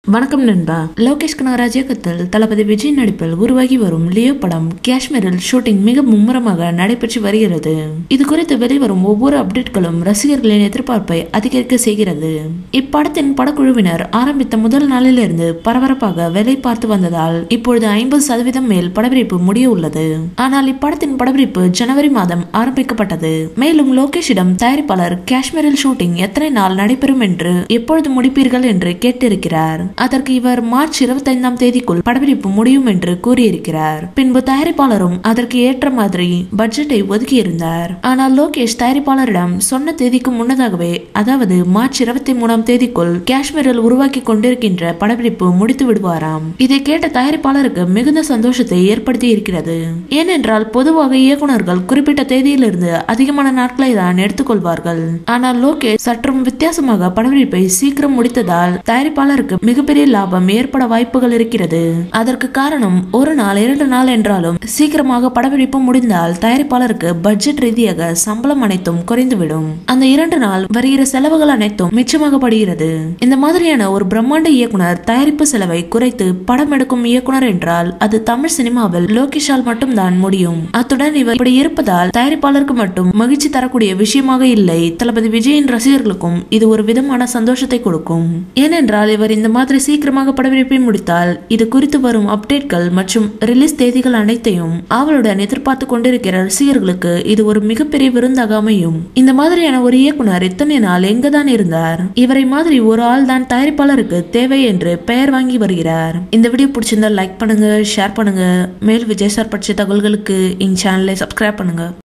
வணக்கம் நண்பா லோகேஷ் கனகராஜ் இயக்கத்தில் தளபதி விஜய் நடிப்பில் உருவாகி வரும் லியோ படம் காஷ்மீரில் ஷூட்டிங் மிக மும்முரமாக நடைபெற்று வருகிறது இது குறித்து வெளிவரும் ஒவ்வொரு அப்டேட்களும் ரசிகர்களின் எதிர்பார்ப்பை அதிகரிக்க செய்கிறது இப்படத்தின் படக்குழுவினர் ஆரம்பித்த முதல் நாளிலிருந்து பரபரப்பாக வேலை பார்த்து வந்ததால் இப்பொழுது ஐம்பது சதவீதம் மேல் படப்பிடிப்பு முடிய உள்ளது ஆனால் இப்படத்தின் படப்பிடிப்பு ஜனவரி மாதம் ஆரம்பிக்கப்பட்டது மேலும் லோகேஷிடம் தயாரிப்பாளர் காஷ்மீரில் ஷூட்டிங் எத்தனை நாள் நடைபெறும் என்று எப்பொழுது முடிப்பீர்கள் என்று கேட்டிருக்கிறார் அதற்கு இவர் மார்ச் இருபத்தைந்தாம் தேதிக்குள் படப்பிடிப்பு முடியும் என்று கூறியிருக்கிறார் பின்பு தயாரிப்பாளரும் அதற்கு ஏற்ற மாதிரி பட்ஜெட்டை ஒதுக்கியிருந்தார் ஆனால் லோகேஷ் தயாரிப்பாளரிடம் சொன்ன தேதிக்கு முன்னதாகவே அதாவது மார்ச் இருபத்தி மூணாம் தேதிக்குள் காஷ்மீரில் உருவாக்கி கொண்டிருக்கின்ற படப்பிடிப்பு முடித்து விடுவாராம் இதை கேட்ட தயாரிப்பாளருக்கு மிகுந்த சந்தோஷத்தை ஏற்படுத்தி இருக்கிறது ஏனென்றால் பொதுவாக இயக்குனர்கள் குறிப்பிட்ட தேதியிலிருந்து அதிகமான நாட்களை தான் எடுத்துக்கொள்வார்கள் ஆனால் லோகேஷ் சற்றும் வித்தியாசமாக படப்பிடிப்பை சீக்கிரம் முடித்ததால் தயாரிப்பாளருக்கு மிகப்பெரிய லாபம் ஏற்பட வாய்ப்புகள் இருக்கிறது அதற்கு காரணம் ஒரு நாள் இரண்டு நாள் என்றாலும் சீக்கிரமாக படப்பிடிப்பு முடிந்தால் தயாரிப்பாளருக்கு பட்ஜெட் ரீதியாக சம்பளம் அனைத்தும் குறைந்துவிடும் அந்த இரண்டு நாள் வருகிற செலவுகள் அனைத்தும் மிச்சமாகப்படுகிறது இந்த மாதிரியான ஒரு பிரம்மாண்ட இயக்குனர் தயாரிப்பு செலவை குறைத்து படம் எடுக்கும் இயக்குனர் என்றால் அது தமிழ் சினிமாவில் லோகேஷால் மட்டும்தான் முடியும் அத்துடன் இவர் இப்படி இருப்பதால் தயாரிப்பாளருக்கு மட்டும் மகிழ்ச்சி தரக்கூடிய விஷயமாக இல்லை தளபதி விஜயின் ரசிகர்களுக்கும் இது ஒரு விதமான சந்தோஷத்தை கொடுக்கும் ஏனென்றால் இவர் இந்த மாதிரி சீக்கிரமாக படப்பிடிப்பை முடித்தால் இது குறித்து வரும் அப்டேட்கள் மற்றும் ரிலீஸ் தேதிகள் அனைத்தையும் ஆவலுடன் எதிர்பார்த்து கொண்டிருக்கிற ரசிகர்களுக்கு இது ஒரு மிகப்பெரிய விருந்தாக அமையும் இந்த மாதிரியான ஒரு இயக்குனர் இத்தனை நாள் எங்கதான் இருந்தார் இவரை மாதிரி ஒரு ஆள் தான் தயாரிப்பாளருக்கு தேவை என்று பெயர் வாங்கி வருகிறார் இந்த வீடியோ பிடிச்சிருந்தா லைக் பண்ணுங்க ஷேர் பண்ணுங்க மேல் விஜய் சார் பற்றிய தகவல்களுக்கு எங்க சேனலை சப்ஸ்கிரைப் பண்ணுங்க